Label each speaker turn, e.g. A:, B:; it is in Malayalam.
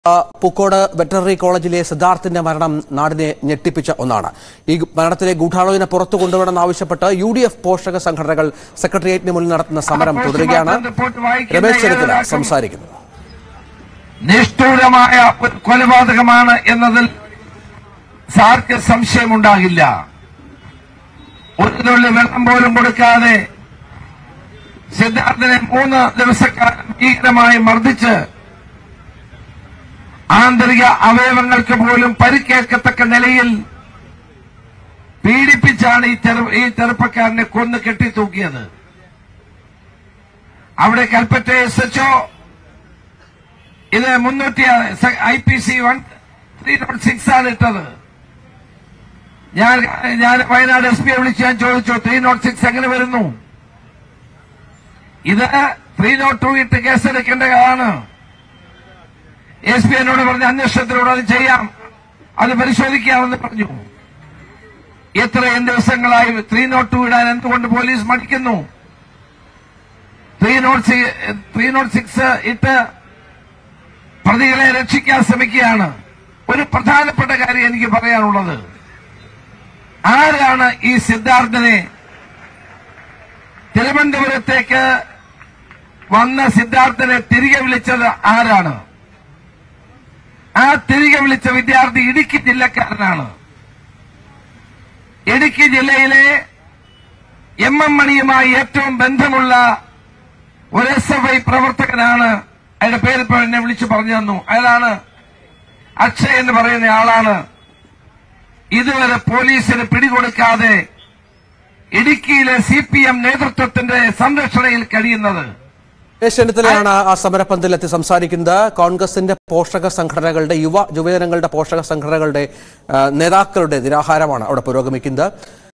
A: ആ, പൂക്കോട് വെറ്ററിനറി കോളേജിലെ സിദ്ധാർത്ഥിന്റെ മരണം നാടിനെ ഞെട്ടിപ്പിച്ച ഒന്നാണ് ഈ മരണത്തിലെ ഗൂഢാലോചന പുറത്തു കൊണ്ടുവരണമെന്നാവശ്യപ്പെട്ട് യു ഡി എഫ് പോഷക സംഘടനകൾ സെക്രട്ടേറിയറ്റിന് മുന്നിൽ നടത്തുന്ന സമരം തുടരുകയാണ് രമേശ് ചെന്നിത്തല സംസാരിക്കുന്നു
B: നിഷ്ഠൂരമായ ഒരു കൊലപാതകമാണ് എന്നതിൽ സാർക്ക് സംശയമുണ്ടാകില്ല ഒരു തുള്ളി വെള്ളം പോലും കൊടുക്കാതെ സിദ്ധാർത്ഥനെ മൂന്ന് ദിവസക്കാലം ഭീകരമായി മർദ്ദിച്ച് ആന്തരിക അവയവങ്ങൾക്ക് പോലും പരിക്കേൽക്കത്തക്ക നിലയിൽ പീഡിപ്പിച്ചാണ് ഈ ചെറു ഈ ചെറുപ്പക്കാരനെ കൊന്ന് കെട്ടിത്തൂക്കിയത് അവിടെ കൽപ്പറ്റ എസ് എച്ച്ഒ ഇത് മുന്നൂറ്റി I P C one three nought six ആണ് ഇട്ടത് ഞാൻ ഞാൻ വയനാട് എസ് പിയെ വിളിച്ച് ഞാൻ ചോദിച്ചു ത്രീ നോട്ട് സിക്സ് എങ്ങനെ വരുന്നു ഇത് ത്രീ നോട്ട് ടു ഇട്ട് കേസെടുക്കേണ്ടതാണ് എസ് പി എന്നോട് പറഞ്ഞ അന്വേഷണത്തിലൂടെ അത് ചെയ്യാം അത് പരിശോധിക്കാമെന്ന് പറഞ്ഞു എത്രയും ദിവസങ്ങളായി ത്രീ നോട്ട് ടു ഇടാൻ എന്തുകൊണ്ട് പോലീസ് മടിക്കുന്നു three nought three nought six ഇട്ട് പ്രതികളെ രക്ഷിക്കാൻ ശ്രമിക്കുകയാണ് ഒരു പ്രധാനപ്പെട്ട കാര്യം എനിക്ക് പറയാനുള്ളത് ആരാണ് ഈ സിദ്ധാർത്ഥനെ തിരുവനന്തപുരത്തേക്ക് വന്ന സിദ്ധാർത്ഥനെ തിരികെ വിളിച്ചത് ആരാണ് ആ തിരികെ വിളിച്ച വിദ്യാർത്ഥി ഇടുക്കി ജില്ലക്കാരനാണ് ഇടുക്കി ജില്ലയിലെ എം എം മണിയുമായി ഏറ്റവും ബന്ധമുള്ള ഒരു എസ് എഫ് ഐ പ്രവർത്തകനാണ് അയാളുടെ പേര് ഇപ്പോൾ എന്നെ വിളിച്ചു പറഞ്ഞു തന്നു അയാളാണ് അക്ഷയ് എന്ന് പറയുന്ന ആളാണ് ഇതുവരെ പോലീസിന് പിടികൊടുക്കാതെ ഇടുക്കിയിലെ സി പി എം നേതൃത്വത്തിന്റെ സംരക്ഷണയിൽ കഴിയുന്നത്
A: രമേശ് ചെന്നിത്തലയാണ് ആ സമരപ്പന്തലിലെത്തി സംസാരിക്കുന്നത് കോൺഗ്രസിന്റെ പോഷക സംഘടനകളുടെ യുവ യുവജനങ്ങളുടെ പോഷക സംഘടനകളുടെ ആ, നേതാക്കളുടെ നിരാഹാരമാണ് അവിടെ പുരോഗമിക്കുന്നത്